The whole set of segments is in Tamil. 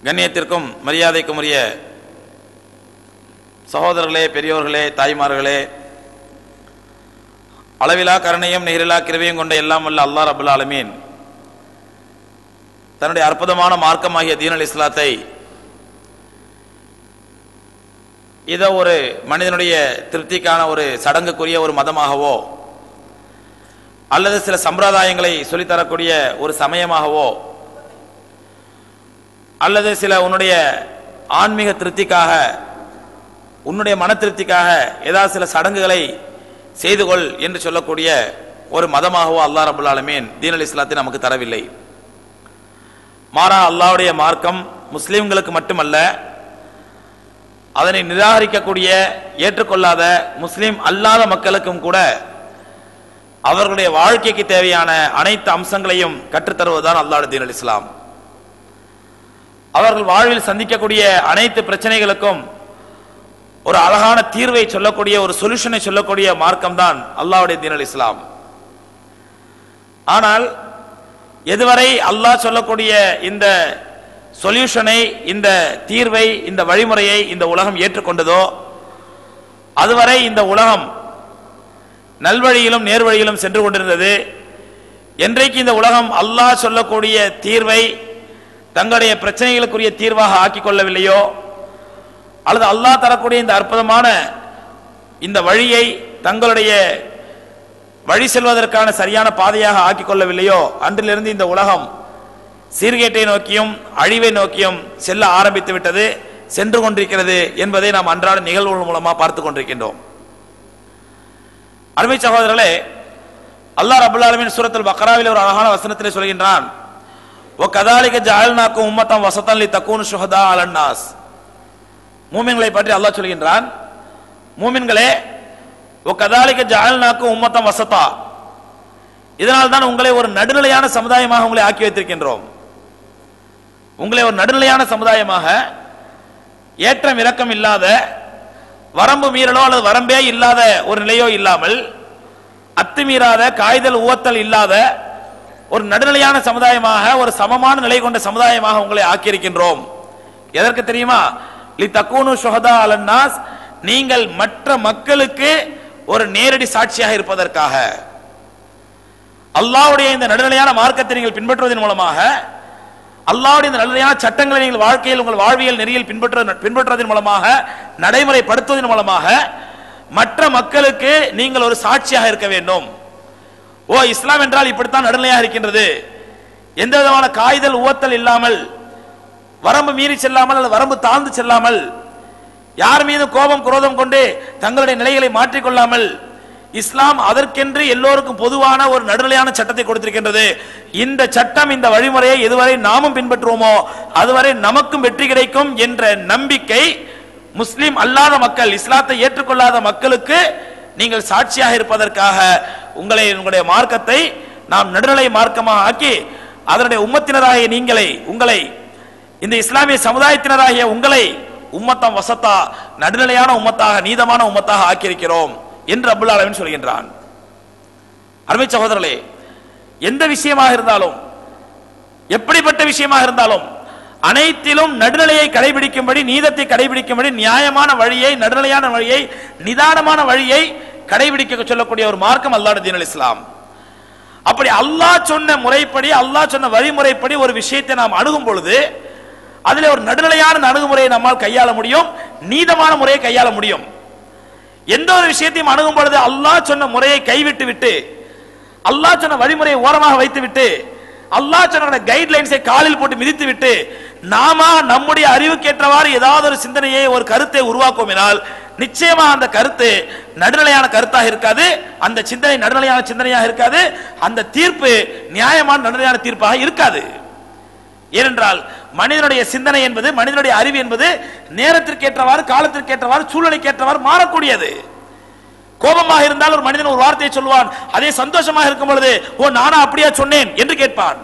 கண்ணியத்திற்கும் மரியாதைக்கும் உரிய சகோதரர்களே பெரியோர்களே தாய்மார்களே அளவிலா கருணையும் நிகரிலா கிருவையும் கொண்ட எல்லாம் வல்ல அல்லாஹ் ரபுல் ஆலமீன் தன்னுடைய அற்புதமான மார்க்கமாகிய தீன் அல் இஸ்லாத்தை இதை ஒரு மனிதனுடைய திருப்திக்கான ஒரு சடங்குக்குரிய ஒரு மதமாகவோ அல்லது சில சம்பிரதாயங்களை சொல்லித்தரக்கூடிய ஒரு சமயமாகவோ அல்லது சில உன்னுடைய ஆன்மீக திருப்திக்காக உன்னுடைய மன திருப்திக்காக ஏதாவது சில சடங்குகளை செய்து கொள் என்று சொல்லக்கூடிய ஒரு மதமாகவோ அல்லாஹ் ரபுல் ஆலமீன் தீன் அலி இஸ்லாத்தை நமக்கு தரவில்லை மாறா அல்லாஹ்வுடைய மார்க்கம் முஸ்லிம்களுக்கு மட்டுமல்ல அதனை நிராகரிக்கக்கூடிய ஏற்றுக்கொள்ளாத முஸ்லிம் அல்லாத மக்களுக்கும் கூட அவர்களுடைய வாழ்க்கைக்கு தேவையான அனைத்து அம்சங்களையும் கற்றுத்தருவதுதான் அல்லாஹ் தீன் அல் இஸ்லாம் அவர்கள் வாழ்வில் சந்திக்கக்கூடிய அனைத்து பிரச்சனைகளுக்கும் ஒரு அழகான தீர்வை சொல்லக்கூடிய ஒரு சொல்யூஷனை சொல்லக்கூடிய மார்க்கம் தான் அல்லாஹ்வுடைய தீன் அல் இஸ்லாம் ஆனால் எதுவரை அல்லாஹ் சொல்லக்கூடிய இந்த சொல்யூஷனை இந்த தீர்வை இந்த வழிமுறையை இந்த உலகம் ஏற்றுக்கொண்டதோ அதுவரை இந்த உலகம் நல்வழியிலும் நேர்வழியிலும் சென்று கொண்டிருந்தது என்றைக்கு இந்த உலகம் அல்லாஹ் சொல்லக்கூடிய தீர்வை தங்களுடைய பிரச்சனைகளுக்குரிய தீர்வாக ஆக்கிக் கொள்ளவில்லையோ அல்லது அல்லாஹ் தரக்கூடிய இந்த அற்புதமான இந்த வழியை தங்களுடைய வழி செல்வதற்கான சரியான பாதையாக ஆக்கிக் கொள்ளவில்லையோ அன்றிலிருந்து இந்த உலகம் சீர்கேட்டை நோக்கியும் அழிவை நோக்கியும் செல்ல ஆரம்பித்து விட்டது சென்று கொண்டிருக்கிறது என்பதை நாம் அன்றாட நிகழ்வுகள் மூலமா பார்த்து கொண்டிருக்கின்றோம் அருமை சகோதரர்களே அல்லாஹ் ரபுல் ஆலமின் சூரத்துல் பக்ராவில் ஒரு அழகான வசனத்திலே சொல்கின்றான் ஓ கதாலிக ஜால்நாக்கும் உம்மத்தம் வசத்தன் லி தக்கூன் சுஹதா அலன்னாஸ் மூமின்களை பற்றி அல்லாஹ் சொல்கின்றான் மூமின்களே ஓ கதாலிக ஜால்நாக்கும் உம்மத்தம் வசத்தா இதனால் தான் உங்களை ஒரு நடுநிலையான சமுதாயமாக உங்களை ஆக்கி வைத்திருக்கின்றோம் உங்களை ஒரு நடுநிலையான சமுதாயமாக ஏற்றம் இறக்கம் இல்லாத வரம்பு மீறலோ அல்லது வரம்பே இல்லாத ஒரு நிலையோ இல்லாமல் அத்துமீறாத காய்தல் உவத்தல் இல்லாத ஒரு நடுநிலையான சமுதாயமாக ஒரு சமமான நிலை கொண்ட சமுதாயமாக உங்களை ஆக்கியிருக்கின்றோம் எதற்கு தெரியுமா லி தக்கூனு சுஹதா அலன்னாஸ் நீங்கள் மற்ற மக்களுக்கு ஒரு நேரடி சாட்சியாக இருப்பதற்காக அல்லாஹ்வுடைய இந்த நடுநிலையான மார்க்கத்தை நீங்கள் பின்பற்றுவதன் மூலமாக அல்லாஹ்வுடைய இந்த நடுநிலையான சட்டங்களை நீங்கள் வாழ்க்கையில் உங்கள் வாழ்வியல் நெறியில் பின்பற்ற பின்பற்றுவதன் மூலமாக நடைமுறைப்படுத்துவதன் மூலமாக மற்ற மக்களுக்கு நீங்கள் ஒரு சாட்சியாக இருக்க வேண்டும் ஓ இஸ்லாம் என்றால் இப்படித்தான் நடுநிலையாக இருக்கின்றது எந்த விதமான காய்தல் உவத்தல் இல்லாமல் வரம்பு மீறி செல்லாமல் அல்லது வரம்பு தாழ்ந்து செல்லாமல் யார் மீது கோபம் குரோதம் கொண்டு தங்களுடைய நிலைகளை மாற்றிக்கொள்ளாமல் இஸ்லாம் அதற்கென்று எல்லோருக்கும் பொதுவான ஒரு நடுநிலையான சட்டத்தை கொடுத்திருக்கின்றது இந்த சட்டம் இந்த வழிமுறையை எதுவரை நாமும் பின்பற்றுவோமோ அதுவரை நமக்கும் வெற்றி கிடைக்கும் என்ற நம்பிக்கை முஸ்லிம் அல்லாத மக்கள் இஸ்லாத்தை ஏற்றுக்கொள்ளாத மக்களுக்கு நீங்கள் சாட்சியாக இருப்பதற்காக உங்களை உங்களுடைய மார்க்கத்தை நாம் நடுநிலை மார்க்கமாக ஆக்கி அதனுடைய உம்மத்தினராகிய நீங்களை உங்களை இந்த இஸ்லாமிய சமுதாயத்தினராகிய உங்களை உம்மத்தம் வசத்தா நடுநிலையான உம்மத்தாக நீதமான உம்மத்தாக ஆக்கியிருக்கிறோம் என்று அபுல் ஆலமின் சொல்கின்றான் அருமை சகோதரர்களே எந்த விஷயமாக இருந்தாலும் எப்படிப்பட்ட விஷயமாக இருந்தாலும் அனைத்திலும் நடுநிலையை கடைபிடிக்கும்படி நீதத்தை கடைபிடிக்கும்படி நியாயமான வழியை நடுநிலையான வழியை நிதானமான வழியை கடைபிடிக்க சொல்லக்கூடிய ஒரு மார்க்கம் அல்லாஹ் தீன் அல் இஸ்லாம் அப்படி அல்லாஹ் சொன்ன முறைப்படி அல்லாஹ் சொன்ன வழிமுறைப்படி ஒரு விஷயத்தை நாம் அணுகும் பொழுது அதிலே ஒரு நடுநிலையான அணுகுமுறையை நம்மால் கையாள முடியும் நீதமான முறையை கையாள முடியும் எந்த ஒரு விஷயத்தையும் அணுகும் பொழுது அல்லாஹ் சொன்ன முறையை கைவிட்டு விட்டு அல்லாஹ் சொன்ன வழிமுறையை ஓரமாக வைத்து விட்டு அல்லாஹ் சொன்ன கைட்லைன்ஸை காலில் போட்டு மிதித்து விட்டு நாம நம்முடைய அறிவுக்கேற்றவாறு ஏதாவது ஒரு சிந்தனையை ஒரு கருத்தை உருவாக்குவினால் நிச்சயமா அந்த கருத்து நடுநிலையான கருத்தாக இருக்காது அந்த சிந்தனை நடுநிலையான சிந்தனையாக இருக்காது அந்த தீர்ப்பு நியாயமான நடுநிலையான தீர்ப்பாக இருக்காது ஏனென்றால் மனிதனுடைய சிந்தனை என்பது மனிதனுடைய அறிவு என்பது நேரத்திற்கேற்றவாறு காலத்திற்கேற்றவாறு சூழ்நிலைக்கேற்றவாறு மாறக்கூடியது கோபமாக இருந்தால் ஒரு மனிதன் ஒரு வார்த்தையை சொல்வான் அதே சந்தோஷமாக இருக்கும் பொழுது ஓ நானா அப்படியா சொன்னேன் என்று கேட்பான்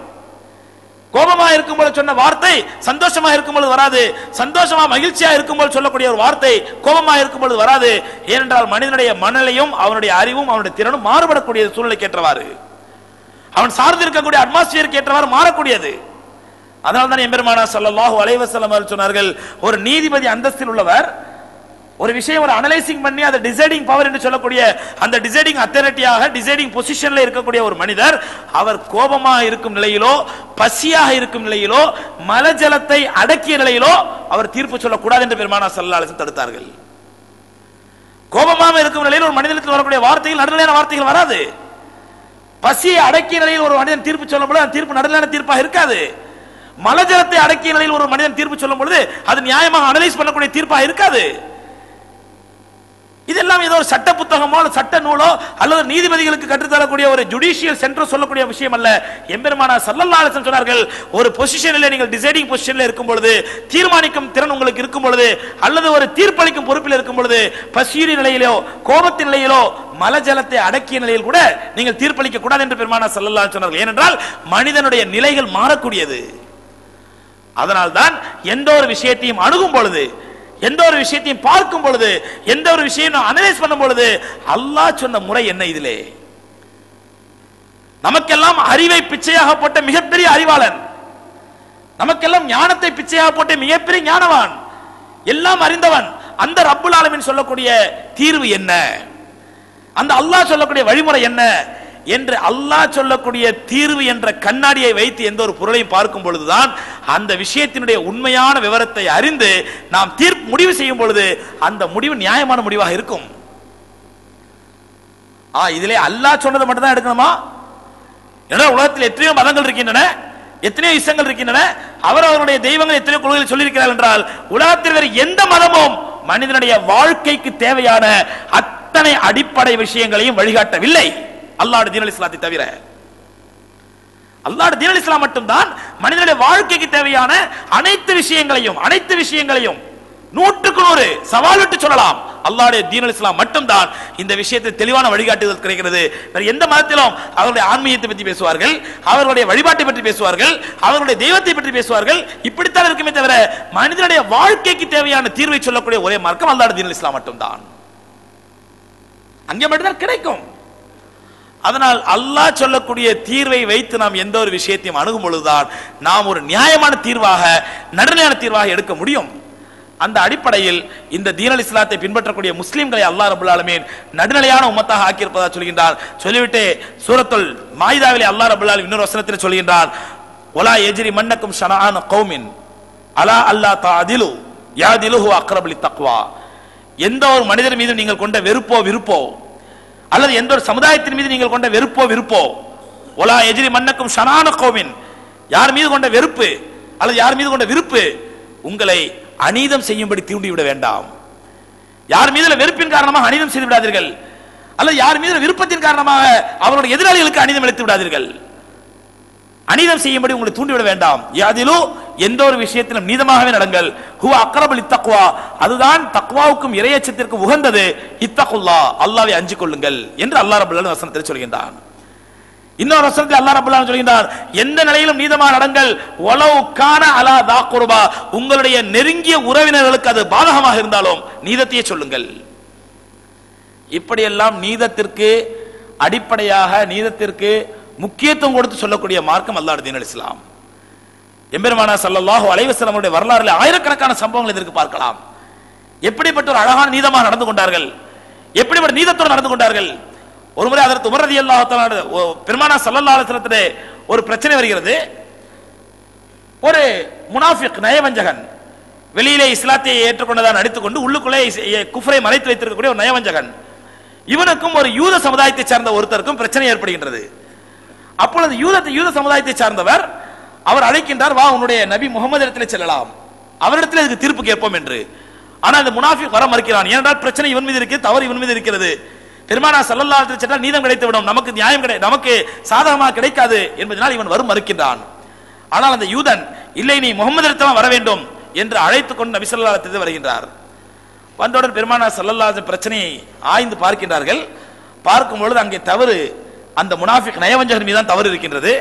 கோபமா இருக்கும் பொழுது சொன்ன வார்த்தை சந்தோஷமா இருக்கும் பொழுது வராது சந்தோஷமா மகிழ்ச்சியா இருக்கும் பொழுது சொல்லக்கூடிய ஒரு வார்த்தை கோபமா இருக்கும் பொழுது வராது ஏனென்றால் மனிதனுடைய மனநிலையும் அவனுடைய அறிவும் அவனுடைய திறனும் மாறுபடக்கூடிய சூழ்நிலைக்கு ஏற்றவாறு அவன் சார்ந்து இருக்கக்கூடிய அட்மாஸ்பியருக்கு ஏற்றவாறு மாறக்கூடியது அதனால தான் எம்பெருமானா ஸல்லல்லாஹு அலைஹி வஸல்லம் அவர்கள் சொன்னார்கள் ஒரு நீதிபதி அந்தஸ்தில் உள்ளவர் ஒரு விஷயம் ஒரு அனலைசிங் பண்ணி அதை டிசைடிங் பவர் என்று சொல்லக்கூடிய அந்த டிசைடிங் அத்தாரிட்டியாக டிசைடிங் பொசிஷன்ல இருக்கக்கூடிய ஒரு மனிதர் அவர் கோபமாக இருக்கும் நிலையிலோ பசியாக இருக்கும் நிலையிலோ மலஜலத்தை அடக்கிய நிலையிலோ அவர் தீர்ப்பு சொல்லக்கூடாது என்று பெருமானா ஸல்லல்லாஹு அலைஹி வஸல்லம் தடுத்தார்கள் கோபமாக இருக்கும் நிலையில் ஒரு மனிதனுக்கு வரக்கூடிய வார்த்தைகள் நடுநிலையான வார்த்தைகள் வராது பசியை அடக்கிய நிலையில் ஒரு மனிதன் தீர்ப்பு சொல்லும் பொழுது அந்த தீர்ப்பு நடுநிலையான தீர்ப்பாக இருக்காது மலஜலத்தை அடக்கிய நிலையில் ஒரு மனிதன் தீர்ப்பு சொல்லும் பொழுது அது நியாயமாக அனலைஸ் பண்ணக்கூடிய தீர்ப்பாக இருக்காது இதெல்லாம் ஏதோ ஒரு சட்ட புத்தகமோ அல்லது சட்ட நூலோ அல்லது நீதிபதிகளுக்கு கற்றுத்தரக்கூடிய ஒரு ஜுடிஷியல் சென்டர் சொல்லக்கூடிய விஷயம் அல்ல எம்பெருமானா சல்லல்லாஹு அலைஹி வஸல்லம் சொன்னார்கள் ஒரு பொசிஷனில் நீங்கள் டிசைடிங் பொசிஷனில் இருக்கும் பொழுது தீர்மானிக்கும் திறன் உங்களுக்கு இருக்கும் பொழுது அல்லது ஒரு தீர்ப்பளிக்கும் பொறுப்பில் இருக்கும் பொழுது பசியுரி நிலையிலோ கோபத்தின் நிலையிலோ மலஜலத்தை அடக்கிய நிலையில் கூட நீங்கள் தீர்ப்பளிக்க கூடாது என்று பெருமானா சல்லல்லாஹு அலைஹி சொன்னார்கள் ஏனென்றால் மனிதனுடைய நிலைகள் மாறக்கூடியது அதனால்தான் எந்த ஒரு விஷயத்தையும் அணுகும் பொழுது எந்த ஒரு விஷயத்தையும் பார்க்கும் பொழுது எந்த ஒரு விஷயம் அனலைஸ் பண்ணும் பொழுது அல்லாஹ் சொன்ன முறை என்ன இதிலே நமக்கெல்லாம் அறிவை பிச்சையாக போட்ட மிகப்பெரிய அறிவாளன் நமக்கெல்லாம் ஞானத்தை பிச்சையாக போட்ட மிகப்பெரிய ஞானவான் எல்லாம் அறிந்தவன் அந்த ரப்புல் ஆலமீன் சொல்லக்கூடிய தீர்வு என்ன அந்த அல்லாஹ் சொல்லக்கூடிய வழிமுறை என்ன என்று அல்லாஹ் சொல்லக்கூடிய தீர்வு என்ற கண்ணாடியை வைத்து எந்த ஒரு பொருளையும் பார்க்கும் பொழுதுதான் அந்த விஷயத்தினுடைய உண்மையான விவரத்தை அறிந்து நாம் தீர்ப்பு முடிவு செய்யும் பொழுது அந்த முடிவு நியாயமான முடிவாக இருக்கும் ஆ இதிலே அல்லாஹ் சொன்னதை மட்டும் தான் எடுக்கணுமா ஏன்னா உலகத்தில் எத்தனையோ மதங்கள் இருக்கின்றன எத்தனையோ இசங்கள் இருக்கின்றன அவர் அவருடைய தெய்வங்கள் எத்தனையோ கொள்கைகள் சொல்லியிருக்கிறார் என்றால் உலகத்தில் வேறு எந்த மதமும் மனிதனுடைய வாழ்க்கைக்கு தேவையான அத்தனை அடிப்படை விஷயங்களையும் வழிகாட்டவில்லை அல்லாஹ் தீன் இஸ்லாத்தை தவிர அல்லாஹ் தீன் இஸ்லாம் மட்டும்தான் மனிதனுடைய வாழ்க்கைக்கு தேவையான அனைத்து விஷயங்களையும் அனைத்து விஷயங்களையும் நூற்றுக்கு நூறு சவால் விட்டு சொல்லலாம் அல்லாஹ்வுடைய தீன் இஸ்லாம் மட்டும்தான் இந்த விஷயத்தை தெளிவான வழிகாட்டுதல் கிடைக்கிறது வேற எந்த மதத்திலும் அவருடைய ஆன்மீகத்தை பற்றி பேசுவார்கள் அவர்களுடைய வழிபாட்டை பற்றி பேசுவார்கள் அவர்களுடைய தெய்வத்தை பற்றி பேசுவார்கள் இப்படித்தான் இருக்குமே தவிர மனிதனுடைய வாழ்க்கைக்கு தேவையான தீர்வை சொல்லக்கூடிய ஒரே மார்க்கம் அல்லாஹ் தீன் இஸ்லாம் மட்டும்தான் அங்கே மட்டும்தான் கிடைக்கும் அதனால் அல்லாஹ் சொல்லக்கூடிய தீர்வை வைத்து நாம் எந்த ஒரு விஷயத்தையும் அணுகும் பொழுதுதான் நாம் ஒரு நியாயமான தீர்வாக நடுநிலையான தீர்வாக எடுக்க முடியும் அந்த அடிப்படையில் இந்த தீனல் இஸ்லாத்தை பின்பற்றக்கூடிய முஸ்லிம்களை அல்லாஹ் ரபுல் ஆலமீன் நடுநிலையான உம்மத்தாக ஆக்கியிருப்பதாக சொல்கின்றார் சொல்லிவிட்டு சூரத்துல் மாயிதாவிலே அல்லாஹ் ரபுல் ஆலமீன் இன்னொரு வசனத்தில் சொல்கின்றார் ஒலா எஜிரி மன்னக்கும் ஷனான கௌமின் அலா அல்லா தாதிலு யாதிலுஹு அக்ரபலி தக்வா எந்த ஒரு மனிதர் மீது நீங்கள் கொண்ட வெறுப்போ விருப்போ அல்லது எந்த ஒரு சமுதாயத்தின் மீது நீங்கள் கொண்ட வெறுப்போ விருப்போ ஒலா எஜிரி மன்னக்கும் ஷனான கோவின் யார் மீது கொண்ட வெறுப்பு அல்லது யார் மீது கொண்ட விருப்பு உங்களை அநீதம் செய்யும்படி தூண்டி விட வேண்டாம் யார் மீதுல வெறுப்பின் காரணமாக அநீதம் செய்து விடாதீர்கள் அல்லது யார் மீது விருப்பத்தின் காரணமாக அவருடைய எதிராளிகளுக்கு அநீதம் இழைத்து விடாதீர்கள் அநீதம் செய்யும்படி உங்களை தூண்டிவிட வேண்டாம் யாதிலும் எந்த ஒரு விஷயத்திலும் நீதமாகவே நடங்கள் ஹுவ அக்ரபல் இத்தக்வா அதுதான் தக்வாவுக்கும் இறையச்சத்திற்கும் உகந்தது இத்தகுல்லா அல்லாவை அஞ்சு கொள்ளுங்கள் என்று அல்லாஹ் ரபுல்லான வசனத்தில் சொல்கின்றான் இன்னொரு வசனத்தில் அல்லாஹ் ரபுல்லான சொல்கின்றார் எந்த நிலையிலும் நீதமாக நடங்கள் ஒலவு கான அலா தாக்குருபா உங்களுடைய நெருங்கிய உறவினர்களுக்கு அது பாதகமாக இருந்தாலும் நீதத்தையே சொல்லுங்கள் இப்படியெல்லாம் நீதத்திற்கு அடிப்படையாக நீதத்திற்கு முக்கியத்துவம் கொடுத்து சொல்லக்கூடிய மார்க்கம் அல்லாஹ் தீன் இஸ்லாம் எம்பெருமானா சல்லல்லாஹு அலைஹி வஸல்லம் அவருடைய வரலாறுல ஆயிரக்கணக்கான சம்பவங்கள் இதற்கு பார்க்கலாம் எப்படிப்பட்ட ஒரு அழகான நீதமாக நடந்து கொண்டார்கள் எப்படிப்பட்ட நீதத்தோடு நடந்து கொண்டார்கள் ஒருமுறை அதற்கு உமர் ரலியல்லாஹு தஆலா பெருமானா ஸல்லல்லாஹு அலைஹி வஸல்லத்திலே ஒரு பிரச்சனை வருகிறது ஒரு முனாஃபிக் நயவஞ்சகன் வெளியிலே இஸ்லாத்தை ஏற்றுக்கொண்டதான் நடித்துக்கொண்டு உள்ளுக்குள்ளே இஸ்- எ- குஃப்ரை மறைத்து வைத்திருக்கக்கூடிய ஒரு நயவஞ்சகன் இவனுக்கும் ஒரு யூத சமுதாயத்தை சார்ந்த ஒருத்தருக்கும் பிரச்சனை ஏற்படுகின்றது அப்பொழுது யூத யூத சமுதாயத்தை சார்ந்தவர் அவர் அழைக்கின்றார் வா உன்னுடைய நபி முகமது இடத்திலே செல்லலாம் அவரிடத்தில் இதுக்கு தீர்ப்பு கேட்போம் என்று ஆனால் அந்த முனாஃபிக் வர மறுக்கிறான் ஏனென்றால் பிரச்சனை இவன் மீது இருக்கிறது தவறு இவன் மீது இருக்கிறது பெருமானா சல்லல்லாஹு அலைஹி சென்றால் நீதம் கிடைத்து விடும் நமக்கு நியாயம் கிடை நமக்கு சாதகமாக கிடைக்காது என்பதனால் இவன் வரும் மறுக்கின்றான் ஆனால் அந்த யூதன் இல்லை நீ முகமது இடத்தில் வர வேண்டும் என்று அழைத்துக் கொண்டு நபி ஸல்லல்லாஹு அலைஹி வஸல்லம் வருகின்றார் வந்தவுடன் பெருமானா சல்லல்லாஹு அலைஹி பிரச்சனையை ஆய்ந்து பார்க்கின்றார்கள் பார்க்கும் பொழுது அங்கே தவறு அந்த முனாஃபிக் நயவஞ்சகன் மீது தான் தவறு இருக்கின்றது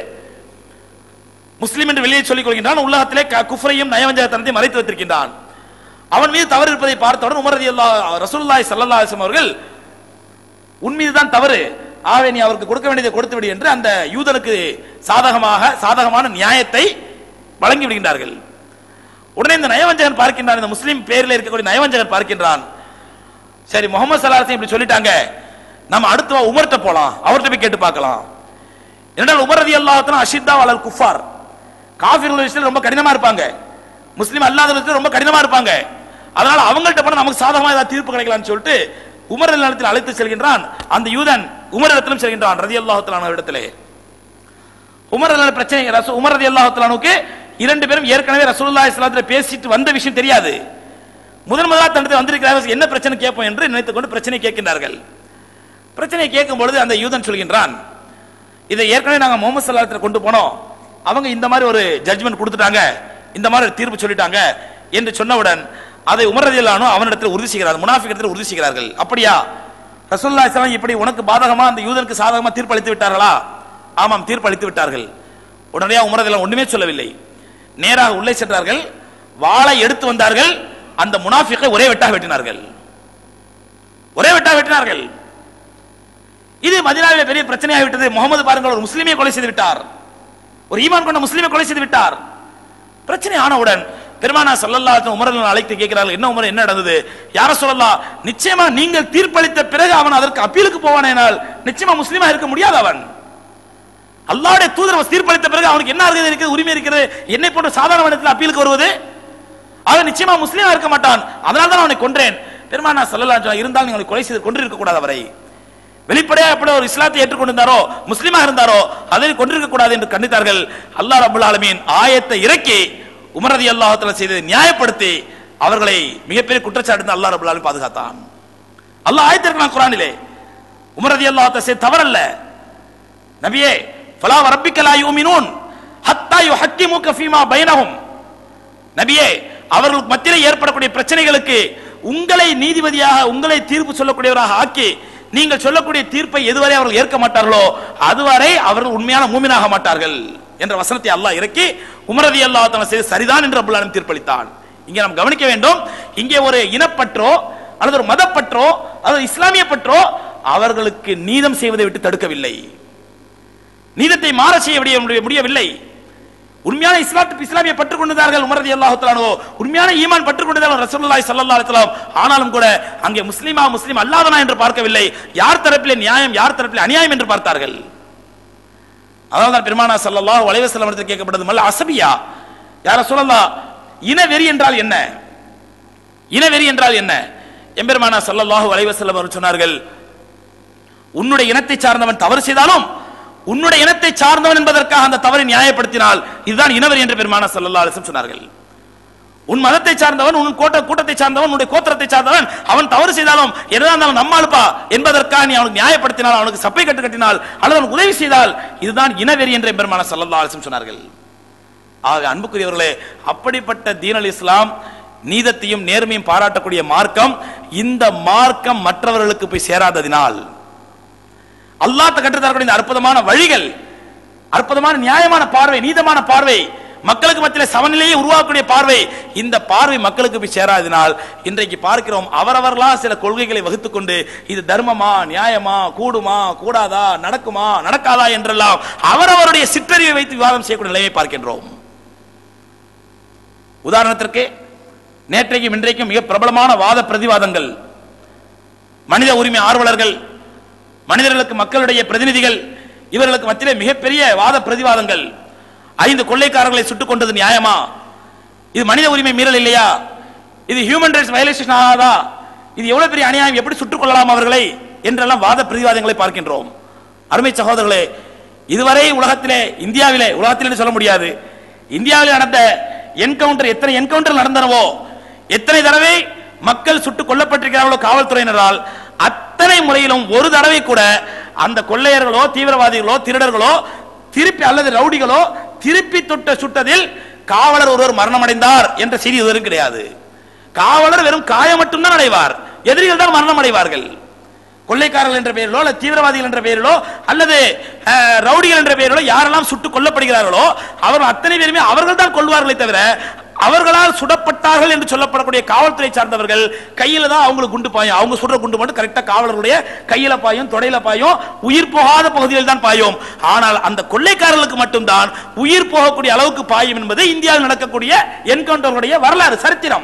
முஸ்லிம் என்று வெளியே சொல்லிக் கொள்கின்றான் உலகத்திலே க- குஃப்ரையும் நயவஞ்சகத்தனத்தையும் மறைத்து வைத்திருக்கின்றான் அவன் மீது தவறு இருப்பதை பார்த்தவுடன் உமர் ரலியல்லாஹு ரசூலுல்லாஹி ஸல்லல்லாஹு அலைஹி வஸல்லம் அவர்கள் உன் மீது தான் தவறு ஆவே நீ அவருக்கு கொடுக்க வேண்டியதை கொடுத்து விடு என்று அந்த யூதனுக்கு சாதகமாக சாதகமான நியாயத்தை வழங்கி விடுகின்றார்கள் உடனே இந்த நயவஞ்சகன் பார்க்கின்றான் இந்த முஸ்லீம் பேரில் இருக்கக்கூடிய நயவஞ்சகன் பார்க்கின்றான் சரி முகமது சல்லாஹ் இப்படி சொல்லிட்டாங்க நம்ம அடுத்த உமர்கிட்ட போலாம் அவர்கிட்ட போய் கேட்டு பார்க்கலாம் என்றால் உமர் ரதி அல்லாஹத்தன அஷித்தா வளல் குஃபார் காஃபிர்கள் விஷயத்தில் ரொம்ப கடினமா இருப்பாங்க முஸ்லீம் அல்லாத விஷயத்தில் ரொம்ப கடினமா இருப்பாங்க அதனால அவங்கள்ட்ட போனா நமக்கு சாதகமா ஏதாவது தீர்ப்பு கிடைக்கலாம்னு சொல்லிட்டு உமர் இடத்தில் அழைத்து செல்கின்றான் அந்த யூதன் உமர் இடத்திலும் செல்கின்றான் ரதி அல்லாஹத்தலான இடத்திலே உமர் ரலியல்லாஹு பிரச்சனை ரசூ உமர் ரதி அல்லாஹத்தலானுக்கு இரண்டு பேரும் ஏற்கனவே ரசூலுல்லாஹி ஸல்லல்லாஹு அலைஹி பேசிட்டு வந்த விஷயம் தெரியாது முதன் முதலாக தன்னிடத்தில் வந்திருக்கிறார்கள் என்ன பிரச்சனை கேட்போம் என்று நினைத்துக் கொண்டு பிரச்சனை கேட்கின்றார்கள் பிரச்சனை கேட்கும் பொழுது அந்த யூதன் சொல்கின்றான் இதை ஏற்கனவே நாங்க முகமது சல்லாத்துல கொண்டு போனோம் அவங்க இந்த மாதிரி ஒரு ஜட்ஜ்மெண்ட் கொடுத்துட்டாங்க இந்த மாதிரி ஒரு தீர்ப்பு சொல்லிட்டாங்க என்று சொன்னவுடன் அதை உமரதியலானோ அவனிடத்தில் உறுதி செய்கிறார் முனாஃபிக் இடத்தில் உறுதி செய்கிறார்கள் அப்படியா ரசூல்லா இஸ்லாம் இப்படி உனக்கு பாதகமா அந்த யூதனுக்கு சாதகமா தீர்ப்பு அளித்து விட்டார்களா ஆமாம் தீர்ப்பு அளித்து விட்டார்கள் உடனடியாக உமரதியெல்லாம் ஒண்ணுமே சொல்லவில்லை நேராக உள்ளே சென்றார்கள் வாளை எடுத்து வந்தார்கள் அந்த முனாஃபிக்கை ஒரே வெட்டாக வெட்டினார்கள் ஒரே வெட்டாக வெட்டினார்கள் இது மதினாவிலே பெரிய பிரச்சனையாகி விட்டது முகமது பாருங்கள் ஒரு முஸ்லிமை கொலை செய்து விட்டார் ஒரு ஈமான் கொண்ட முஸ்லிமை கொலை செய்து விட்டார் பிரச்சனை ஆனவுடன் பெருமானா சல்லல்லாஹு உமரல் அழைத்து கேட்கிறார்கள் என்ன உமர் என்ன நடந்தது யார சொல்லலாம் நிச்சயமா நீங்கள் தீர்ப்பளித்த பிறகு அவன் அதற்கு அப்பீலுக்கு போவானேனால் நிச்சயமா முஸ்லீமா இருக்க முடியாது அவன் அல்லாஹ்வுடைய தூதர் தீர்ப்பளித்த பிறகு அவனுக்கு என்ன இருக்குது இருக்கிறது உரிமை இருக்கிறது என்னை போன்ற சாதாரண மனிதத்தில் அப்பீலுக்கு வருவது அவன் நிச்சயமா முஸ்லீமா இருக்க மாட்டான் அதனால தான் அவனை கொன்றேன் பெருமானா சல்லல்லாஹு இருந்தால் நீங்கள் கொலை செய்து கொண்டிருக்க கூடாது அவரை வெளிப்படையாக எப்படி ஒரு இஸ்லாத்தை ஏற்றுக்கொண்டிருந்தாரோ முஸ்லீமாக இருந்தாரோ அதை கொண்டிருக்க கூடாது என்று கண்டித்தார்கள் அல்லாஹ் ரபுல் ஆலமீன் ஆயத்தை இறக்கி உமரதி அல்லாஹத்துல செய்து நியாயப்படுத்தி அவர்களை மிகப்பெரிய குற்றச்சாட்டு அல்லாஹ் ரபுல் ஆலமீன் பாதுகாத்தான் அல்லாஹ் ஆயத்திருக்கிறான் குரானிலே உமரதி அல்லாஹத்தை செய்த தவறல்ல நபியே ஃபலா ரப்பிக்கலா யூமினூன் ஹத்தா யுஹக்கிமுக ஃபீமா பைனஹும் நபியே அவர்களுக்கு மத்தியிலே ஏற்படக்கூடிய பிரச்சனைகளுக்கு உங்களை நீதிபதியாக உங்களை தீர்ப்பு சொல்லக்கூடியவராக ஆக்கி நீங்கள் சொல்லக்கூடிய தீர்ப்பை எதுவரை அவர்கள் ஏற்க மாட்டார்களோ அதுவரை அவர்கள் உண்மையான மூமினாக மாட்டார்கள் என்ற வசனத்தை அல்லாஹ் இறக்கி உமரதி அல்லாஹ் செய்து சரிதான் என்று அபுல் ஆலமீன் தீர்ப்பளித்தான் இங்கே நாம் கவனிக்க வேண்டும் இங்கே ஒரு இனப்பற்றோ அல்லது ஒரு மதப்பற்றோ அல்லது இஸ்லாமிய பற்றோ அவர்களுக்கு நீதம் செய்வதை விட்டு தடுக்கவில்லை நீதத்தை மாற செய்ய முடிய- முடியவில்லை உண்மையான இஸ்லாத்து இஸ்லாமிய பற்றுக் கொண்டிருந்தார்கள் உமர் ரலியல்லாஹு தஆலா உண்மையான ஈமான் பற்றுக் கொண்டிருந்தார்கள் ரசூலுல்லாஹி ஸல்லல்லாஹு அலைஹி வஸல்லம் ஆனாலும் கூட அங்கே முஸ்லிமா முஸ்லிம் அல்லாதனா என்று பார்க்கவில்லை யார் தரப்பிலே நியாயம் யார் தரப்பிலே அநியாயம் என்று பார்த்தார்கள் அதனால தான் பெருமானா ஸல்லல்லாஹு அலைஹி வஸல்லம் இடத்தில் கேட்கப்பட்டது மல் அசபியா யார சொல்லலாம் இனவெறி என்றால் என்ன இனவெறி என்றால் என்ன எம்பெருமானா ஸல்லல்லாஹு அலைஹி வஸல்லம் அவர்கள் சொன்னார்கள் உன்னுடைய இனத்தை சார்ந்தவன் தவறு செய்தாலும் உன்னுடைய இனத்தை சார்ந்தவன் என்பதற்காக அந்த தவறை நியாயப்படுத்தினால் இதுதான் இனவரி என்று பெருமான சல்லல்லா அலிசம் சொன்னார்கள் உன் மதத்தை சார்ந்தவன் உன் கோட்ட கூட்டத்தை சார்ந்தவன் உன்னுடைய கோத்திரத்தை சார்ந்தவன் அவன் தவறு செய்தாலும் எதா இருந்தாலும் நம்ம அழுப்பா என்பதற்காக நீ அவனுக்கு நியாயப்படுத்தினால் அவனுக்கு சப்பை கட்டு கட்டினால் அல்லது அவனுக்கு உதவி செய்தால் இதுதான் இனவெறி என்று பெருமான சல்லல்லா அலிசம் சொன்னார்கள் ஆக அன்புக்குரியவர்களே அப்படிப்பட்ட தீனல் இஸ்லாம் நீதத்தையும் நேர்மையும் பாராட்டக்கூடிய மார்க்கம் இந்த மார்க்கம் மற்றவர்களுக்கு போய் சேராததினால் அல்லாஹ் கற்றுத்தரக்கூடிய இந்த அற்புதமான வழிகள் அற்புதமான நியாயமான பார்வை நீதமான பார்வை மக்களுக்கு மத்தியில் சமநிலையை உருவாக்கக்கூடிய பார்வை இந்த பார்வை மக்களுக்கு போய் சேராததினால் இன்றைக்கு பார்க்கிறோம் அவரவர்களா சில கொள்கைகளை வகுத்துக் கொண்டு இது தர்மமா நியாயமா கூடுமா கூடாதா நடக்குமா நடக்காதா என்றெல்லாம் அவரவருடைய சிற்றறிவை வைத்து விவாதம் செய்யக்கூடிய நிலையை பார்க்கின்றோம் உதாரணத்திற்கு நேற்றைக்கும் இன்றைக்கும் மிக பிரபலமான வாத பிரதிவாதங்கள் மனித உரிமை ஆர்வலர்கள் மனிதர்களுக்கு மக்களுடைய பிரதிநிதிகள் இவர்களுக்கு மத்தியிலே மிகப்பெரிய வாத பிரதிவாதங்கள் ஐந்து கொள்ளைக்காரர்களை சுட்டுக் கொண்டது நியாயமா இது மனித உரிமை மீறல் இல்லையா இது ஹியூமன் ரைட்ஸ் வயலேஷன் ஆகாதா இது எவ்வளவு பெரிய அநியாயம் எப்படி சுட்டுக் கொள்ளலாம் அவர்களை என்றெல்லாம் வாத பிரதிவாதங்களை பார்க்கின்றோம் அருமை சகோதரர்களே இதுவரை உலகத்திலே இந்தியாவிலே உலகத்தில் என்று சொல்ல முடியாது இந்தியாவில் நடந்த என்கவுண்டர் எத்தனை என்கவுண்டர் நடந்தனவோ எத்தனை தடவை மக்கள் சுட்டுக் கொல்லப்பட்டிருக்கிறார்களோ காவல்துறையினரால் அத்தனை முறையிலும் ஒரு தடவை கூட அந்த கொள்ளையர்களோ தீவிரவாதிகளோ திருடர்களோ திருப்பி அல்லது ரவுடிகளோ திருப்பி தொட்ட சுட்டதில் காவலர் ஒருவர் மரணமடைந்தார் என்ற செய்தி இதுவரை கிடையாது காவலர் வெறும் காயம் மட்டும்தான் அடைவார் எதிரிகள் தான் மரணம் அடைவார்கள் கொள்ளைக்காரர்கள் என்ற பெயரிலோ அல்லது தீவிரவாதிகள் என்ற பெயரிலோ அல்லது அஹ், ரவுடிகள் என்ற பெயரிலோ யாரெல்லாம் சுட்டுக் கொல்லப்படுகிறார்களோ அவர்கள் அத்தனை பேருமே அவர்கள் தான் கொள்வார்களே தவிர அவர்களால் சுடப்பட்டார்கள் என்று சொல்லப்படக்கூடிய காவல்துறை சார்ந்தவர்கள் கையில தான் அவங்களுக்கு குண்டு பாயும் அவங்க சுடுற குண்டு மட்டும் கரெக்டா காவலர்களுடைய கையில பாயும் தொடையில பாயும் உயிர் போகாத பகுதியில் தான் பாயும் ஆனால் அந்த கொள்ளைக்காரர்களுக்கு மட்டும்தான் உயிர் போகக்கூடிய அளவுக்கு பாயும் என்பது இந்தியாவில் நடக்கக்கூடிய என்கவுண்டர்களுடைய வரலாறு சரித்திரம்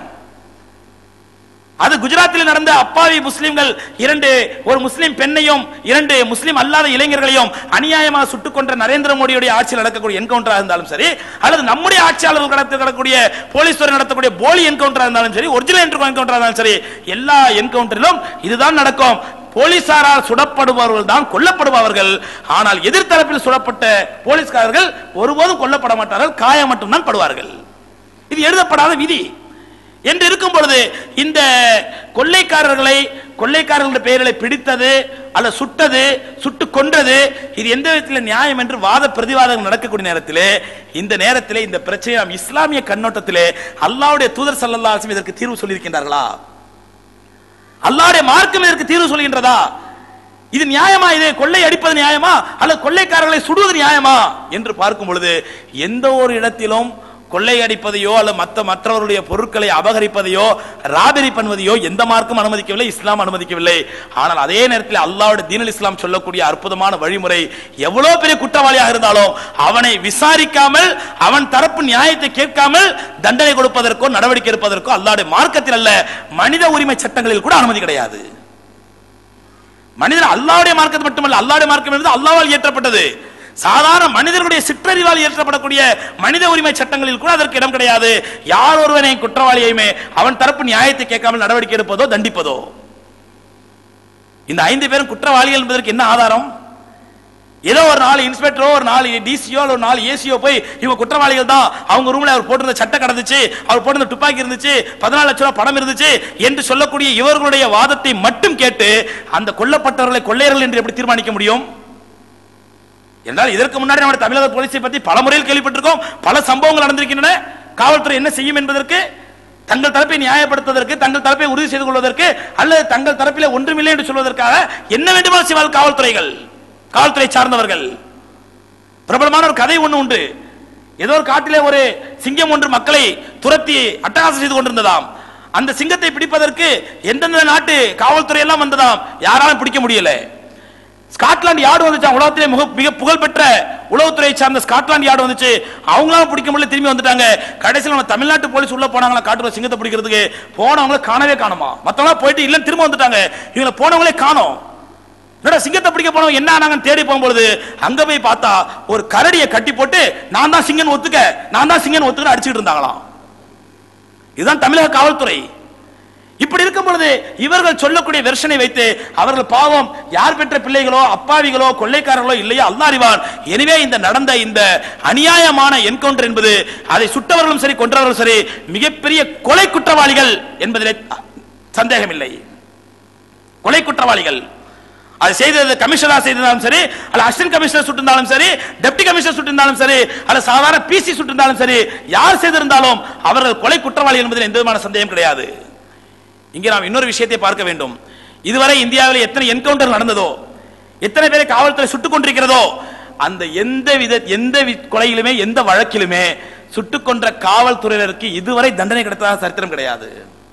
அது குஜராத்தில் நடந்த அப்பாவி முஸ்லிம்கள் இரண்டு ஒரு முஸ்லிம் பெண்ணையும் இரண்டு முஸ்லிம் அல்லாத இளைஞர்களையும் அநியாயமாக சுட்டுக் கொன்ற நரேந்திர மோடியுடைய ஆட்சியில் நடக்கக்கூடிய என்கவுண்டரா இருந்தாலும் சரி அல்லது நம்முடைய ஆட்சியாளர்கள் நடத்த நடக்கக்கூடிய போலீஸ் துறை நடத்தக்கூடிய போலி என்கவுண்டரா இருந்தாலும் சரி ஒரிஜினல் என்கவுண்டரா இருந்தாலும் சரி எல்லா என்கவுண்டரிலும் இதுதான் நடக்கும் போலீசாரால் சுடப்படுபவர்கள் தான் கொல்லப்படுபவர்கள் ஆனால் எதிர்த்தரப்பில் சுடப்பட்ட போலீஸ்காரர்கள் ஒருபோதும் கொல்லப்பட மாட்டார்கள் காயம் மட்டும்தான் படுவார்கள் இது எழுதப்படாத விதி என்று இருக்கும் பொழுது இந்த கொள்ளைக்காரர்களை கொள்ளைக்காரர்களுடைய பெயர்களை பிடித்தது அல்ல சுட்டது சுட்டு கொன்றது இது எந்த விதத்தில் நியாயம் என்று வாத பிரதிவாதங்கள் நடக்கக்கூடிய நேரத்திலே இந்த நேரத்திலே இந்த பிரச்சனை நாம் இஸ்லாமிய கண்ணோட்டத்திலே அல்லாஹ்வுடைய தூதர் ஸல்லல்லாஹு அலைஹி வஸல்லம் இதற்கு தீர்வு சொல்லியிருக்கின்றார்களா அல்லாஹ்வுடைய மார்க்கம் இதற்கு தீர்வு சொல்கின்றதா இது நியாயமா இது கொள்ளை அடிப்பது நியாயமா அல்லது கொள்ளைக்காரர்களை சுடுவது நியாயமா என்று பார்க்கும் பொழுது எந்த ஒரு இடத்திலும் கொள்ளை அடிப்பதையோ அல்லது மற்ற மற்றவருடைய பொருட்களை அபகரிப்பதையோ ராபரி பண்ணுவதையோ எந்த மார்க்கும் அனுமதிக்கவில்லை இஸ்லாம் அனுமதிக்கவில்லை ஆனால் அதே நேரத்தில் அல்லாஹ்வுடைய தீனல் இஸ்லாம் சொல்லக்கூடிய அற்புதமான வழிமுறை எவ்வளவு பெரிய குற்றவாளியாக இருந்தாலும் அவனை விசாரிக்காமல் அவன் தரப்பு நியாயத்தை கேட்காமல் தண்டனை கொடுப்பதற்கோ நடவடிக்கை எடுப்பதற்கோ அல்லாஹ்வுடைய மார்க்கத்தில் அல்ல மனித உரிமை சட்டங்களில் கூட அனுமதி கிடையாது மனிதர் அல்லாவுடைய மார்க்கத்தை மட்டுமல்ல அல்லாவுடைய மார்க்கம் என்பது அல்லாவால் இயற்றப்பட்டது சாதாரண மனிதர்களுடைய சிற்றறிவால் இயற்றப்படக்கூடிய மனித உரிமை சட்டங்களில் கூட அதற்கு இடம் கிடையாது யார் ஒருவனை குற்றவாளியையுமே அவன் தரப்பு நியாயத்தை கேட்காமல் நடவடிக்கை எடுப்பதோ தண்டிப்பதோ இந்த ஐந்து பேரும் குற்றவாளிகள் என்பதற்கு என்ன ஆதாரம் ஏதோ ஒரு நாலு இன்ஸ்பெக்டரோ ஒரு நாலு டிசியோ ஒரு நாலு ஏசியோ போய் இவங்க குற்றவாளிகள் தான் அவங்க ரூம்ல அவர் போட்டிருந்த சட்டை கடந்துச்சு அவர் போட்டிருந்த துப்பாக்கி இருந்துச்சு பதினாலு லட்சம் ரூபாய் பணம் இருந்துச்சு என்று சொல்லக்கூடிய இவர்களுடைய வாதத்தை மட்டும் கேட்டு அந்த கொல்லப்பட்டவர்களை கொள்ளையர்கள் என்று எப்படி தீர்மானிக்க முடியும் என்றால் இதற்கு முன்னாடி நம்ம தமிழக போலீஸை பற்றி பல முறையில் கேள்விப்பட்டிருக்கோம் பல சம்பவங்கள் நடந்திருக்கின்றன காவல்துறை என்ன செய்யும் என்பதற்கு தங்கள் தரப்பை நியாயப்படுத்துவதற்கு தங்கள் தரப்பை உறுதி செய்து கொள்வதற்கு அல்லது தங்கள் தரப்பிலே ஒன்றுமில்லை என்று சொல்வதற்காக என்ன வேண்டுமானாலும் செய்வார்கள் காவல்துறைகள் காவல்துறை சார்ந்தவர்கள் பிரபலமான ஒரு கதை ஒண்ணு உண்டு ஏதோ ஒரு காட்டிலே ஒரு சிங்கம் ஒன்று மக்களை துரத்தி அட்டகாசம் செய்து கொண்டிருந்ததாம் அந்த சிங்கத்தை பிடிப்பதற்கு எந்தெந்த நாட்டு காவல்துறை எல்லாம் வந்ததாம் யாராலும் பிடிக்க முடியல ஸ்காட்லாந்து யார்டு வந்துச்சு உலகத்திலே மிக மிக புகழ்பெற்ற உளவுத்துறை சார்ந்த ஸ்காட்லாந்து யார்டு வந்துச்சு அவங்களாம் பிடிக்க முடியல திரும்பி வந்துட்டாங்க கடைசியில் நம்ம தமிழ்நாட்டு போலீஸ் உள்ள போனாங்களா காட்டுல சிங்கத்தை பிடிக்கிறதுக்கு போனவங்கள காணவே காணுமா மத்தவங்க போயிட்டு இல்ல திரும்ப வந்துட்டாங்க இவங்க போனவங்களே காணோம் என்னடா சிங்கத்தை பிடிக்க போனவங்க என்ன ஆனாங்கன்னு தேடி போகும்பொழுது அங்க போய் பார்த்தா ஒரு கரடியை கட்டி போட்டு நான் தான் சிங்கன் ஒத்துக்க நான் தான் சிங்கன் ஒத்துக்க அடிச்சுட்டு இருந்தாங்களாம் இதுதான் தமிழக காவல்துறை இப்படி இருக்கும் பொழுது இவர்கள் சொல்லக்கூடிய வெர்ஷனை வைத்து அவர்கள் பாவம் யார் பெற்ற பிள்ளைகளோ அப்பாவிகளோ கொள்ளைக்காரர்களோ இல்லையோ அல்லா அறிவான் எனவே இந்த நடந்த இந்த அநியாயமான என்கவுண்டர் என்பது அதை சுட்டவர்களும் சரி கொன்றவர்களும் சரி மிகப்பெரிய கொலை குற்றவாளிகள் என்பதிலே சந்தேகமில்லை கொலை குற்றவாளிகள் அது செய்தது கமிஷனரா செய்திருந்தாலும் சரி அல்ல அசிஸ்டன்ட் கமிஷனர் சுட்டிருந்தாலும் சரி டெப்டி கமிஷனர் சுட்டிருந்தாலும் சரி அல்ல சாதாரண பிசி சுட்டிருந்தாலும் சரி யார் செய்திருந்தாலும் அவர்கள் கொலை குற்றவாளிகள் என்பதில் எந்த விதமான சந்தேகம் கிடையாது இங்கே நாம் இன்னொரு விஷயத்தை பார்க்க வேண்டும் இதுவரை இந்தியாவில் எத்தனை என்கவுண்டர் நடந்ததோ எத்தனை பேரை காவல்துறை சுட்டுக் கொண்டிருக்கிறதோ அந்த எந்த வித எந்த வி- கொலையிலுமே எந்த வழக்கிலுமே சுட்டுக் கொன்ற காவல்துறையினருக்கு இதுவரை தண்டனை கிடைத்ததாக சரித்திரம் கிடையாது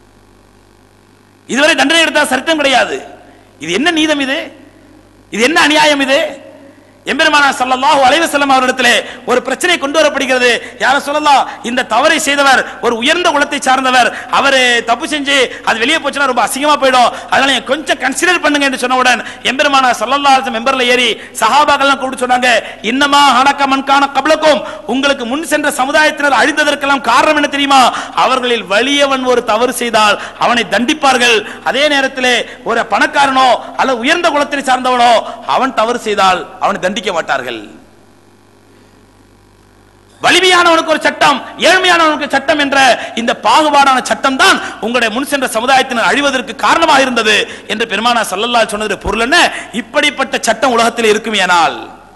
இதுவரை தண்டனை கிடைத்ததாக சரித்திரம் கிடையாது இது என்ன நீதம் இது இது என்ன அநியாயம் இது எம்பெருமானா ஸல்லல்லாஹு அலைஹி வஸல்லம் அவரிடத்திலே ஒரு பிரச்சனை கொண்டு வரப்படுகிறது யார சொல்லலாம் இந்த தவறை செய்தவர் ஒரு உயர்ந்த குலத்தை சார்ந்தவர் அவர் தப்பு செஞ்சு அது வெளியே போச்சுன்னா ரொம்ப அசிங்கமா போயிடும் அதனால நீங்க கொஞ்சம் கன்சிடர் பண்ணுங்க என்று சொன்னவுடன் எம்பெருமானா ஸல்லல்லாஹு அலைஹி மெம்பர்ல ஏறி சஹாபாக்கள்லாம் கூப்பிட்டு சொன்னாங்க இன்னமா ஹனக மன்கான கப்லக்கும் உங்களுக்கு முன் சென்ற சமுதாயத்தினர் அழிந்ததற்கெல்லாம் காரணம் என்ன தெரியுமா அவர்களில் வலியவன் ஒரு தவறு செய்தால் அவனை தண்டிப்பார்கள் அதே நேரத்திலே ஒரு பணக்காரனோ அல்லது உயர்ந்த குலத்தை சார்ந்தவனோ அவன் தவறு செய்தால் அவனை தண்டிக்க மாட்டார்கள் வலிமையானவனுக்கு ஒரு சட்டம் ஏழ்மையானவனுக்கு ஒரு சட்டம் என்ற இந்த பாகுபாடான சட்டம் தான் உங்களுடைய முன் சென்ற சமுதாயத்தினர் அழிவதற்கு காரணமாக இருந்தது என்று பெருமானா சல்லல்லாஹு சொன்னது பொருள் என்ன இப்படிப்பட்ட சட்டம் உலகத்தில் இருக்குமேயானால்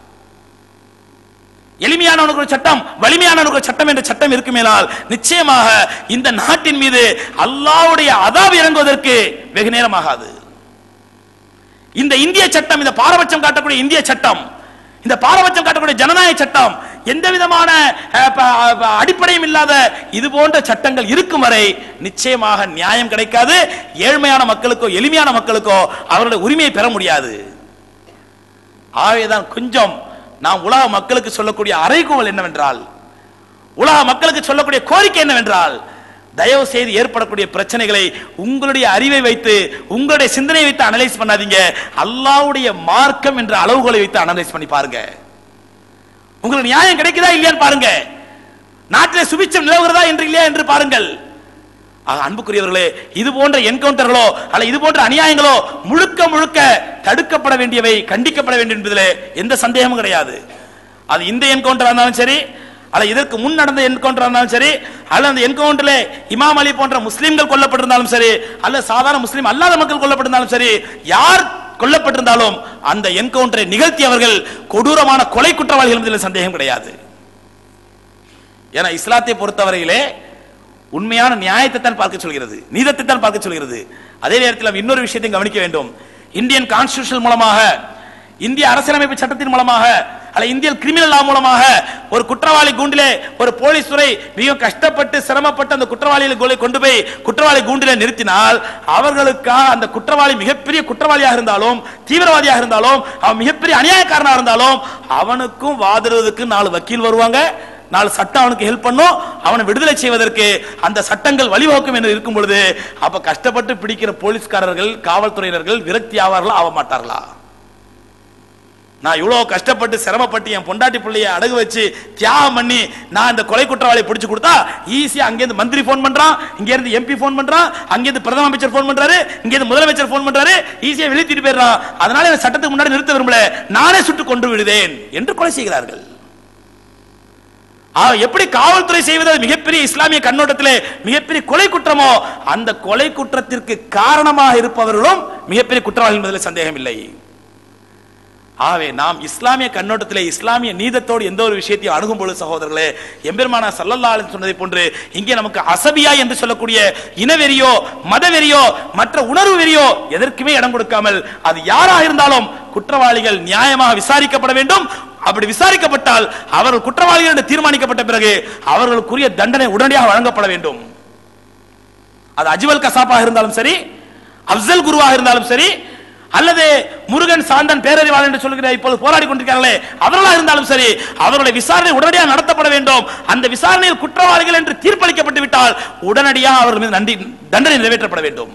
எளிமையானவனுக்கு ஒரு சட்டம் வலிமையானவனுக்கு ஒரு சட்டம் என்ற சட்டம் இருக்குமேனால் நிச்சயமாக இந்த நாட்டின் மீது அல்லாஹ்வுடைய அதாப் இறங்குவதற்கு வெகு நேரமாகாது இந்த இந்திய சட்டம் இந்த பாரபட்சம் காட்டக்கூடிய இந்திய சட்டம் இந்த பாரபட்சம் காட்டக்கூடிய ஜனநாயக சட்டம் எந்த விதமான அஹ், ப- ப- அடிப்படையும் இல்லாத இது போன்ற சட்டங்கள் இருக்கும் வரை நிச்சயமாக நியாயம் கிடைக்காது ஏழ்மையான மக்களுக்கோ எளிமையான மக்களுக்கோ அவருடைய உரிமையை பெற முடியாது ஆகவேதான் கொஞ்சம் நாம் உலக மக்களுக்கு சொல்லக்கூடிய அறைகூவல் என்னவென்றால் உலக மக்களுக்கு சொல்லக்கூடிய கோரிக்கை என்னவென்றால் தயவு செய்து ஏற்படக்கூடிய பிரச்சனைகளை உங்களுடைய அறிவை வைத்து உங்களுடைய சிந்தனையை வைத்து அனலைஸ் பண்ணாதீங்க அல்லாஹ்வுடைய மார்க்கம் என்ற அளவுகோலை வைத்து அனலைஸ் பண்ணி பாருங்க உங்களுக்கு நியாயம் கிடைக்குதா இல்லையான்னு பாருங்க நாட்டிலே சுபிச்சம் நிலவுகிறதா என்று இல்லையா என்று பாருங்கள் ஆக, அன்புக்குரியவர்களே இது போன்ற என்கவுண்டர்களோ அல்ல இது போன்ற அநியாயங்களோ முழுக்க முழுக்க தடுக்கப்பட வேண்டியவை கண்டிக்கப்பட வேண்டும் என்பதிலே எந்த சந்தேகமும் கிடையாது அது இந்த என்கவுண்டரா இருந்தாலும் சரி அல்ல இதற்கு முன் நடந்த என்கவுண்டரா இருந்தாலும் சரி அல்ல அந்த என்கவுண்டர்ல இமாம் அலி போன்ற முஸ்லிம்கள் கொல்லப்பட்டிருந்தாலும் சரி அல்ல சாதாரண முஸ்லிம் அல்லாத மக்கள் கொல்லப்பட்டிருந்தாலும் சரி யார் கொல்லப்பட்டிருந்தாலும் அந்த என்கவுண்டரை நிகழ்த்தியவர்கள் கொடூரமான கொலை குற்றவாளிகள் என்பதில் சந்தேகம் கிடையாது ஏன்னா இஸ்லாத்தை பொறுத்தவரையிலே உண்மையான நியாயத்தை தான் பார்க்க சொல்கிறது நீதத்தை தான் பார்க்க சொல்கிறது அதே நேரத்தில் நாம் இன்னொரு விஷயத்தை கவனிக்க வேண்டும் இந்தியன் கான்ஸ்டிடியூஷன் மூலமாக இந்திய அரசியலமைப்பு சட்டத்தின் மூலமாக அல்ல இந்திய கிரிமினல் லா மூலமாக ஒரு குற்றவாளி கூண்டிலே ஒரு போலீஸ் துறை மிக கஷ்டப்பட்டு சிரமப்பட்டு அந்த குற்றவாளிகளை கொண்டு போய் குற்றவாளி கூண்டிலே நிறுத்தினால் அவர்களுக்காக அந்த குற்றவாளி மிகப்பெரிய குற்றவாளியாக இருந்தாலும் தீவிரவாதியாக இருந்தாலும் அவன் மிகப்பெரிய அநியாயக்காரனாக இருந்தாலும் அவனுக்கும் வாதிடுவதற்கு நாலு வக்கீல் வருவாங்க நாலு சட்டம் அவனுக்கு ஹெல்ப் பண்ணும் அவனை விடுதலை செய்வதற்கு அந்த சட்டங்கள் வழிவகுக்கும் என்று இருக்கும் பொழுது அப்ப கஷ்டப்பட்டு பிடிக்கிற போலீஸ்காரர்கள் காவல்துறையினர்கள் விரக்தி ஆவார்களா ஆக மாட்டார்களா நான் இவ்வளவு கஷ்டப்பட்டு சிரமப்பட்டு என் பொண்டாட்டி பிள்ளைய அடகு வச்சு தியாகம் பண்ணி நான் இந்த கொலை குற்றவாளியை பிடிச்சு கொடுத்தா ஈஸியா அங்கேருந்து மந்திரி ஃபோன் பண்றான் இங்க இருந்து எம்பி ஃபோன் பண்றான் அங்கேருந்து பிரதம அமைச்சர் ஃபோன் பண்றாரு இங்கேருந்து முதலமைச்சர் ஃபோன் பண்றாரு ஈஸியா வெளியிட்டு போயிடுறான் அதனால இந்த சட்டத்துக்கு முன்னாடி நிறுத்த விரும்பல நானே சுட்டு கொண்டு விடுதேன் என்று கொலை செய்கிறார்கள் ஆ, எப்படி காவல்துறை செய்வது அது மிகப்பெரிய இஸ்லாமிய கண்ணோட்டத்திலே மிகப்பெரிய கொலை குற்றமோ அந்த கொலை குற்றத்திற்கு காரணமாக இருப்பவர்களும் மிகப்பெரிய குற்றவாளிகள் என்பதில் சந்தேகம் இல்லை ஆகவே நாம் இஸ்லாமிய கண்ணோட்டத்திலே இஸ்லாமிய நீதத்தோடு எந்த ஒரு விஷயத்தையும் அணுகும் பொழுது சகோதரர்களே எம்பெருமானா சல்லல்லா அலைஹி சொன்னதை போன்று இங்கே நமக்கு அசபியா என்று சொல்லக்கூடிய இனவெறியோ மதவெறியோ மற்ற உணர்வு வெறியோ எதற்குமே இடம் கொடுக்காமல் அது யாராக இருந்தாலும் குற்றவாளிகள் நியாயமாக விசாரிக்கப்பட வேண்டும் அப்படி விசாரிக்கப்பட்டால் அவர்கள் குற்றவாளிகள் என்று தீர்மானிக்கப்பட்ட பிறகு அவர்களுக்குரிய தண்டனை உடனடியாக வழங்கப்பட வேண்டும் அது அஜ்வல் கசாப்பாக இருந்தாலும் சரி அப்சல் குருவாக இருந்தாலும் சரி அல்லது முருகன் சாந்தன் பேரறிவாளன் என்று சொல்கிற இப்போது போராடி கொண்டிருக்கிறார்களே அவர்களாக இருந்தாலும் சரி அவர்களுடைய விசாரணை உடனடியாக நடத்தப்பட வேண்டும் அந்த விசாரணையில் குற்றவாளிகள் என்று தீர்ப்பளிக்கப்பட்டு விட்டால் உடனடியாக அவர்கள் மீது நன்றி தண்டனை நிறைவேற்றப்பட வேண்டும்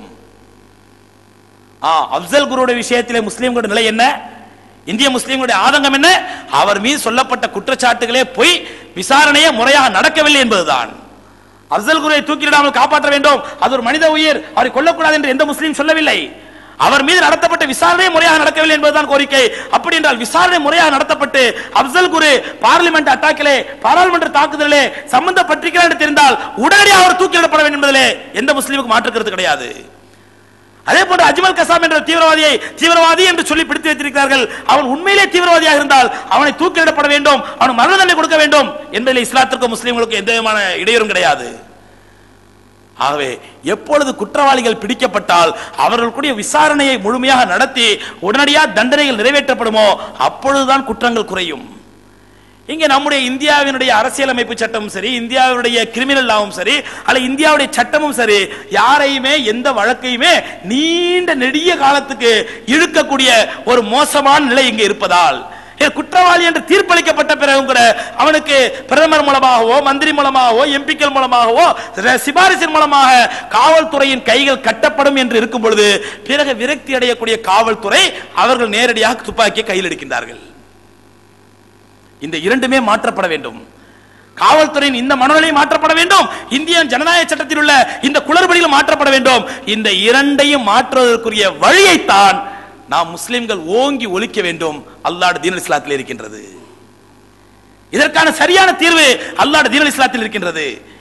ஆ, அப்சல் குருவுடைய விஷயத்திலே முஸ்லிம்களுடைய நிலை என்ன இந்திய முஸ்லிம்களுடைய ஆதங்கம் என்ன அவர் மீது சொல்லப்பட்ட குற்றச்சாட்டுகளே பொய் விசாரணையே முறையாக நடக்கவில்லை என்பதுதான் அப்சல் குருவை தூக்கிலிடாமல் காப்பாற்ற வேண்டும் அது ஒரு மனித உயிர் அவரை கொல்லக்கூடாது என்று எந்த முஸ்லீம் சொல்லவில்லை அவர் மீது நடத்தப்பட்ட விசாரணை முறையாக நடக்கவில்லை என்பதுதான் கோரிக்கை அப்படி என்றால் விசாரணை முறையாக நடத்தப்பட்டு அப்சல் குரு பார்லிமெண்ட் அட்டாக்கிலே பாராளுமன்ற தாக்குதலிலே சம்பந்தப்பட்டிருக்கிறார் என்று தெரிந்தால் உடனடியாக அவர் தூக்கிலிடப்பட வேண்டும் என்பதிலே எந்த முஸ்லீமுக்கு மாற்று கருத்து கிடையாது அதே போன்று அஜ்மல் கசாம் என்ற தீவிரவாதியை தீவிரவாதி என்று சொல்லி பிடித்து வைத்திருக்கிறார்கள் அவன் உண்மையிலே தீவிரவாதியாக இருந்தால் அவனை தூக்கிலிடப்பட வேண்டும் அவனுக்கு மரண தண்டனை கொடுக்க வேண்டும் என்பதில் இஸ்லாத்திற்கும் முஸ்லிம்களுக்கும் எந்த விதமான இடையூறும் கிடையாது ஆகவே எப்பொழுது குற்றவாளிகள் பிடிக்கப்பட்டால் அவர்களுக்குடைய விசாரணையை முழுமையாக நடத்தி உடனடியாக தண்டனைகள் நிறைவேற்றப்படுமோ அப்பொழுதுதான் குற்றங்கள் குறையும் இங்க நம்முடைய இந்தியாவினுடைய அரசியலமைப்பு சட்டமும் சரி இந்தியாவுடைய கிரிமினல் லாவும் சரி அல்ல இந்தியாவுடைய சட்டமும் சரி யாரையுமே எந்த வழக்கையுமே நீண்ட நெடிய காலத்துக்கு இழுக்கக்கூடிய ஒரு மோசமான நிலை இங்கே இருப்பதால் ஏ, குற்றவாளி என்று தீர்ப்பளிக்கப்பட்ட பிறகும் கூட அவனுக்கு பிரதமர் மூலமாகவோ மந்திரி மூலமாகவோ எம்பிக்கள் மூலமாகவோ ர- சிபாரிசின் மூலமாக காவல்துறையின் கைகள் கட்டப்படும் என்று இருக்கும் பொழுது பிறகு விரக்தி அடையக்கூடிய காவல்துறை அவர்கள் நேரடியாக துப்பாக்கியை கையில் எடுக்கின்றார்கள் இந்த இரண்டுமே மாற்றப்பட வேண்டும் காவல்துறையின் இந்த மனநிலை மாற்றப்பட வேண்டும் இந்திய ஜனநாயக சட்டத்தில் உள்ள இந்த குளறுபடிகள் மாற்றப்பட வேண்டும் இந்த இரண்டையும் மாற்றுவதற்குரிய வழியைத்தான் நாம் முஸ்லிம்கள் ஓங்கி ஒழிக்க வேண்டும் அல்லாஹ் தீன் இஸ்லாத்தில் இருக்கின்றது இதற்கான சரியான தீர்வு அல்லாஹ் தீன் இஸ்லாத்தில் இருக்கின்றது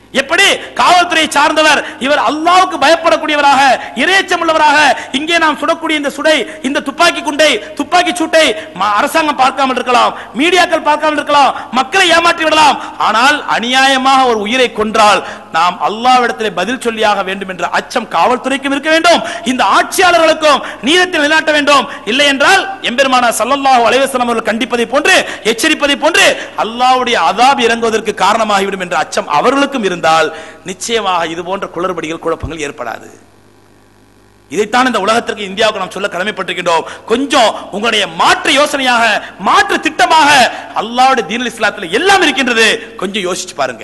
எப்படி காவல்துறையை சார்ந்தவர் இவர் அல்லாவுக்கு பயப்படக்கூடியவராக இரையச்சம் உள்ளவராக இங்கே நாம் சுடக்கூடிய இந்த சுடை இந்த துப்பாக்கி குண்டை துப்பாக்கி சூட்டை ம- அரசாங்கம் பார்க்காமல் இருக்கலாம் மீடியாக்கள் பார்க்காமல் இருக்கலாம் மக்களை ஏமாற்றி விடலாம் ஆனால் அநியாயமாக ஒரு உயிரை கொன்றால் நாம் அல்லாவிடத்திலே பதில் சொல்லியாக வேண்டும் என்ற அச்சம் காவல்துறைக்கும் இருக்க வேண்டும் இந்த ஆட்சியாளர்களுக்கும் நீதத்தை நிலைநாட்ட வேண்டும் இல்லை என்றால் எம்பெருமானா சல்லல்லாஹு அலைஹி வஸல்லம் அவர்கள் கண்டிப்பதை போன்று எச்சரிப்பதை போன்று அல்லாஹ்வுடைய அதாப் இறங்குவதற்கு காரணமாகிவிடும் என்ற அச்சம் அவர்களுக்கும் இருந்தால் நிச்சயமாக இது போன்ற குளறுபடிகள் குழப்பங்கள் ஏற்படாது இதைத்தான் இந்த உலகத்திற்கு இந்தியாவுக்கு நாம் சொல்ல கடமைப்பட்டிருக்கின்றோம் கொஞ்சம் உங்களுடைய மாற்று யோசனையாக மாற்று திட்டமாக அல்லாஹ்வுடைய தீனல் இஸ்லாத்துல எல்லாம் இருக்கின்றது கொஞ்சம் யோசிச்சு பாருங்க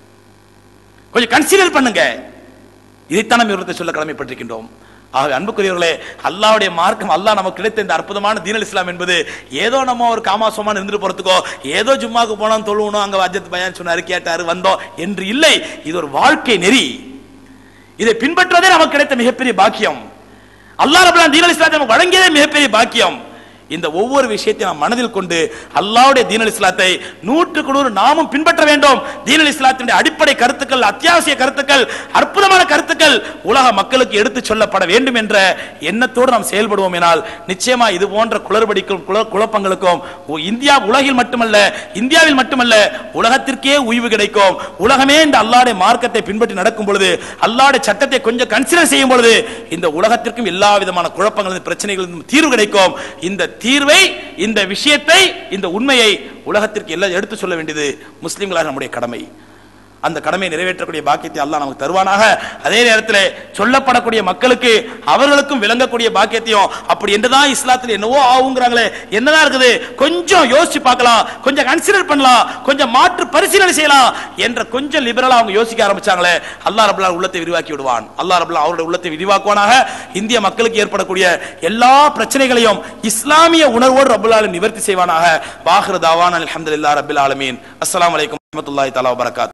கொஞ்சம் கன்சிடர் பண்ணுங்க இதைத்தான் நம்ம இவரத்தை சொல்ல கடமைப்பட்டிருக்கின்றோம் ஆகவே அன்புக்குரியவர்களே அல்லாஹ்வுடைய மார்க்கம் அல்லாஹ் நமக்கு கிடைத்த இந்த அற்புதமான தீனல் இஸ்லாம் என்பது ஏதோ நம்ம ஒரு காமாசமான இருந்துட்டு போறதுக்கோ ஏதோ ஜும்மாக்கு போனோம் தொழுவணும் அங்க அஜத் பயான் சொன்னாரு கேட்டாரு வந்தோம் என்று இல்லை இது ஒரு வாழ்க்கை நெறி இதை பின்பற்றுவதே நமக்கு கிடைத்த மிகப்பெரிய பாக்கியம் அல்லாஹ் ரபுல்லான் தீனல் இஸ்லாத்தை நமக்கு வழங்கியதே மிகப்பெரிய பாக்கியம் இந்த ஒவ்வொரு விஷயத்தையும் நாம் மனதில் கொண்டு அல்லாஹ்வுடைய தீனல் இஸ்லாத்தை நூற்றுக்கு நூறு நாமும் பின்பற்ற வேண்டும் தீனல் இஸ்லாத்தினுடைய அடிப்படை கருத்துக்கள் அத்தியாவசிய கருத்துக்கள் அற்புதமான கருத்துக்கள் உலக மக்களுக்கு எடுத்து சொல்லப்பட வேண்டும் என்ற எண்ணத்தோடு நாம் செயல்படுவோம் எனால் நிச்சயமா இது போன்ற குளறுபடிக்கும் குல- குழப்பங்களுக்கும் உ- இந்தியா உலகில் மட்டுமல்ல இந்தியாவில் மட்டுமல்ல உலகத்திற்கே உய்வு கிடைக்கும் உலகமே இந்த அல்லாஹ்வுடைய மார்க்கத்தை பின்பற்றி நடக்கும் பொழுது அல்லாஹ்வுடைய சட்டத்தை கொஞ்சம் கன்சிடர் செய்யும் பொழுது இந்த உலகத்திற்கும் எல்லா விதமான குழப்பங்களும் பிரச்சனைகளும் தீர்வு கிடைக்கும் இந்த தீர்வை இந்த விஷயத்தை இந்த உண்மையை உலகத்திற்கு எல்லாம் எடுத்து சொல்ல வேண்டியது முஸ்லிம்களாக நம்முடைய கடமை அந்த கடமையை நிறைவேற்றக்கூடிய பாக்கியத்தை அல்லாஹ் நமக்கு தருவானாக அதே நேரத்தில் சொல்லப்படக்கூடிய மக்களுக்கு அவர்களுக்கும் விளங்கக்கூடிய பாக்கியத்தையும் அப்படி என்றுதான் இஸ்லாத்தில் என்னவோ ஆகுங்கிறாங்களே என்னதான் இருக்குது கொஞ்சம் யோசிச்சு பார்க்கலாம் கொஞ்சம் கன்சிடர் பண்ணலாம் கொஞ்சம் மாற்று பரிசீலனை செய்யலாம் என்ற கொஞ்சம் லிபரலா அவங்க யோசிக்க ஆரம்பிச்சாங்களே அல்லாஹ் ரபுல்லா உள்ளத்தை விரிவாக்கி விடுவான் அல்லாஹ் ரபுல்லா அவருடைய உள்ளத்தை விரிவாக்குவானாக இந்திய மக்களுக்கு ஏற்படக்கூடிய எல்லா பிரச்சனைகளையும் இஸ்லாமிய உணர்வோடு ரபுல்லாலும் நிவர்த்தி செய்வானாக வாஹிரு தாவான் அல்ஹம்துலில்லாஹ் ரபில் ஆலமீன் அஸ்ஸலாமு அலைக்கும் வரஹ்மத்துல்லாஹி தஆலா வபரகாத்